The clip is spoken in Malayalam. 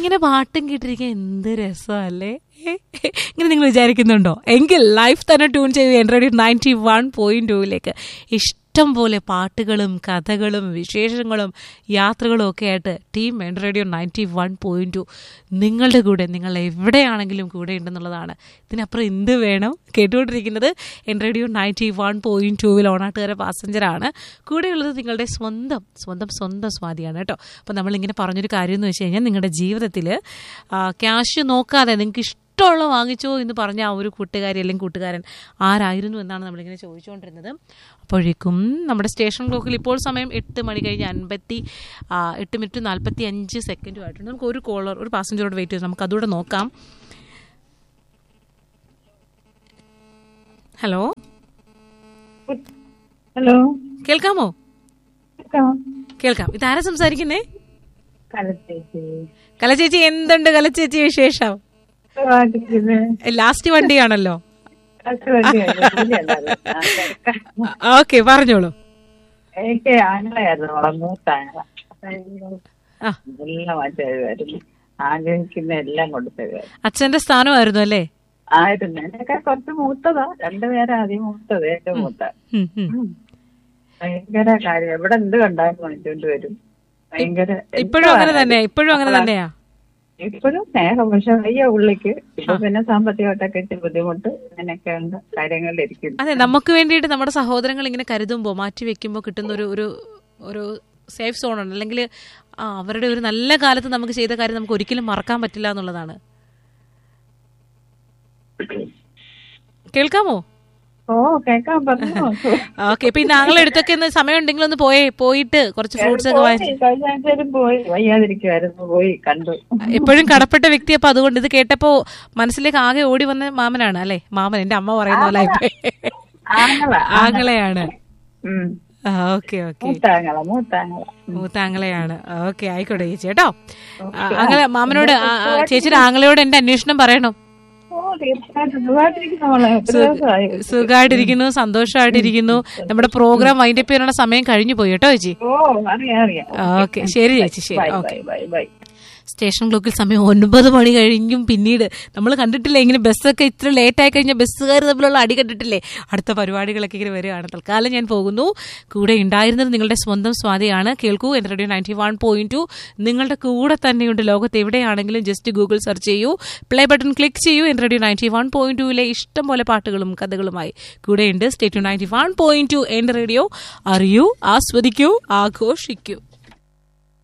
ഇങ്ങനെ പാട്ടും കേട്ടിരിക്കാൻ എന്ത് രസമല്ലേ ഇങ്ങനെ നിങ്ങൾ വിചാരിക്കുന്നുണ്ടോ എങ്കിൽ ലൈഫ് തന്നെ ട്യൂൺ ചെയ്ത് എൻ്റെ റേഡിയോ നയൻറ്റി വൺ പോയിന്റ് ടൂവിലേക്ക് ഇഷ്ടം പോലെ പാട്ടുകളും കഥകളും വിശേഷങ്ങളും യാത്രകളും ഒക്കെ ആയിട്ട് ടീം എൻ്റെ radio ninety one point two നിങ്ങളുടെ കൂടെ നിങ്ങൾ എവിടെയാണെങ്കിലും കൂടെ ഉണ്ടെന്നുള്ളതാണ് ഇതിനപ്പുറം എന്ത് വേണം കേട്ടുകൊണ്ടിരിക്കുന്നത് എൻ്റെ റേഡിയോ നയൻറ്റി വൺ പോയിന്റ് ടൂവിൽ ഓണാട്ടുകാരെ പാസഞ്ചറാണ് കൂടെയുള്ളത് നിങ്ങളുടെ സ്വന്തം സ്വന്തം സ്വന്തം സ്വാതിയാണ് കേട്ടോ അപ്പോൾ നമ്മളിങ്ങനെ പറഞ്ഞൊരു കാര്യം എന്ന് വെച്ച് കഴിഞ്ഞാൽ നിങ്ങളുടെ ജീവിതത്തിൽ ക്യാഷ് നോക്കാതെ നിങ്ങൾക്ക് ഇഷ്ടമുള്ള വാങ്ങിച്ചോ എന്ന് പറഞ്ഞ ആ ഒരു കൂട്ടുകാരി അല്ലെങ്കിൽ കൂട്ടുകാരൻ ആരായിരുന്നു എന്നാണ് നമ്മളിങ്ങനെ ചോദിച്ചുകൊണ്ടിരുന്നത് അപ്പോഴേക്കും നമ്മുടെ സ്റ്റേഷൻ ക്ലോക്കിൽ ഇപ്പോൾ സമയം എട്ട് മണി കഴിഞ്ഞ് അൻപത്തി ആ, എട്ട് മിനിറ്റ് നാൽപ്പത്തി അഞ്ച് സെക്കൻഡും ആയിട്ടുണ്ട് നമുക്ക് ഒരു കോളർ ഒരു പാസഞ്ചറോട് വെയിറ്റ് ചെയ്ത് നമുക്ക് അതുകൂടെ നോക്കാം ഹലോ ഹലോ കേൾക്കാമോ കേൾക്കാം കേൾക്കാം ഇതാരാ സംസാരിക്കുന്നേ കലത്തേക്ക് കലചേച്ചി എന്തുണ്ട് കലചേച്ചി വിശേഷം സുഖമായിട്ടിരിക്കുന്നെ. ലാസ്റ്റ് വണ്ടിയാണല്ലോ കുറച്ച് വണ്ടിയായി. ഇല്ലല്ലോ. ആ, തിരക്കാ. ഓക്കെ പറഞ്ഞോളൂ എനിക്ക് ആങ്ങളയായിരുന്നു നമ്മളെ മൂത്ത ആങ്ങള അപ്പൊ ആ എല്ലാം മാറ്റായിരുന്നു ആഗ്രഹിക്കുന്ന എല്ലാം കൊടുത്തതായിരുന്നു അച്ഛന്റെ സ്ഥാനമായിരുന്നു അല്ലേ ആയിരുന്നു എന്നൊക്കെ കുറച്ച് മൂത്തതാ രണ്ടുപേരാ ആദ്യം മൂത്തത് ഏറ്റവും മൂത്ത ഉം, ഉം. ഉം. ഭയങ്കര കാര്യം എവിടെ എന്ത് കണ്ടാലും വാങ്ങിച്ചോണ്ട് വരും ഭയങ്കര ഇപ്പോഴും അങ്ങനെ തന്നെയാ ഇപ്പോഴും അങ്ങനെ തന്നെയാ ഇപ്പോഴും സ്നേഹം പക്ഷെ വയ്യ ഉള്ളിക്ക് ഇപ്പൊ പിന്നെ സാമ്പത്തികമായിട്ടൊക്കെ ഇച്ചിരി ബുദ്ധിമുട്ട് അങ്ങനെയൊക്കെയുള്ള കാര്യങ്ങളിലിരിക്കുന്നു അതെ നമുക്ക് വേണ്ടിയിട്ട് നമ്മുടെ സഹോദരങ്ങൾ ഇങ്ങനെ കരുതുമ്പോൾ മാറ്റി വെക്കുമ്പോൾ കിട്ടുന്ന ഒരു ഒരു ഒരു സേഫ് സോൺ ഉണ്ട് അല്ലെങ്കിൽ ആ, അവരുടെ ഒരു നല്ല കാലത്ത് നമുക്ക് ചെയ്ത കാര്യം നമുക്ക് ഒരിക്കലും മറക്കാൻ പറ്റില്ല എന്നുള്ളതാണ് കേൾക്കാമോ ഓ കേക്കാൻ പറഞ്ഞു ഓക്കെ ഇപ്പൊ ഈ നാങ്ങളെടുത്തൊക്കെ ഒന്ന് സമയം ഉണ്ടെങ്കിൽ ഒന്ന് പോയേ പോയിട്ട് കുറച്ച് ഫ്രൂട്ട്സ് ഒക്കെ വാങ്ങിച്ച് കഴിഞ്ഞ ആഴ്ചയിലും പോയി വയ്യാതിരിക്കുവായിരുന്നു പോയി കണ്ടു എപ്പോഴും കടപ്പെട്ട വ്യക്തി അപ്പൊ അതുകൊണ്ട് ഇത് കേട്ടപ്പോ മനസ്സിലേക്ക് ആകെ ഓടി വന്ന മാമനാണ് അല്ലെ മാമൻ എന്റെ അമ്മ പറയുന്ന പോലെ ആയിപ്പോയി. ആങ്ങള ആങ്ങളെയാണ് ഉം ഓക്കെ ഓക്കെ മൂത്താങ്ങള മൂത്താങ്ങള മൂത്താങ്ങളെയാണ് ഓക്കെ ആയിക്കോട്ടെ ചേച്ചി കേട്ടോ ആ, ആങ്ങളെ മാമനോട് ആ, ആ, ചേച്ചിയുടെ ആങ്ങളയോട് എന്റെ അന്വേഷണം പറയണം ഓ തീർച്ചയായിട്ടും സുഖമായിട്ടിരിക്കുന്നു മോളെ എത്ര ദിവസമായി സുഖമായിട്ടിരിക്കുന്നു സന്തോഷമായിട്ടിരിക്കുന്നു നമ്മുടെ പ്രോഗ്രാം വൈൻഡപ്പ് ചെയ്യാനുള്ള സമയം കഴിഞ്ഞു പോയി കേട്ടോ ചേച്ചി ഓ അറിയാം അറിയാം ഓക്കെ ശരി ചേച്ചി ശരി bye okay bye bye bye station ക്ലോക്കിൽ സമയം ഒൻപത് മണി കഴിഞ്ഞും പിന്നീട് നമ്മൾ കണ്ടിട്ടില്ലേ ഇങ്ങനെ ബസ്സൊക്കെ ഇത്ര ലേറ്റ് ആയി കഴിഞ്ഞാൽ ബസ്സുകാർ തമ്മിലുള്ള അടി കണ്ടിട്ടില്ലേ അടുത്ത പരിപാടികളൊക്കെ ഇങ്ങനെ വരികയാണ് തൽക്കാലം ഞാൻ പോകുന്നു കൂടെ ഉണ്ടായിരുന്നത് നിങ്ങളുടെ സ്വന്തം സ്വാതിയാണ് കേൾക്കൂ എൻ്റെ radio ninety one point two നിങ്ങളുടെ കൂടെ തന്നെയുണ്ട് ലോകത്ത് എവിടെയാണെങ്കിലും ജസ്റ്റ് ഗൂഗിൾ സെർച്ച് ചെയ്യൂ പ്ലേ ബട്ടൺ ക്ലിക്ക് ചെയ്യൂ എൻ്റെ റേഡിയോ നയൻറ്റി വൺ പോയിന്റ് ടുവിലെ ഇഷ്ടം പോലെ പാട്ടുകളും കഥകളുമായി കൂടെയുണ്ട് state ninety one point two എൻ്റെ റേഡിയോ അറിയൂ ആസ്വദിക്കൂ ആഘോഷിക്കൂ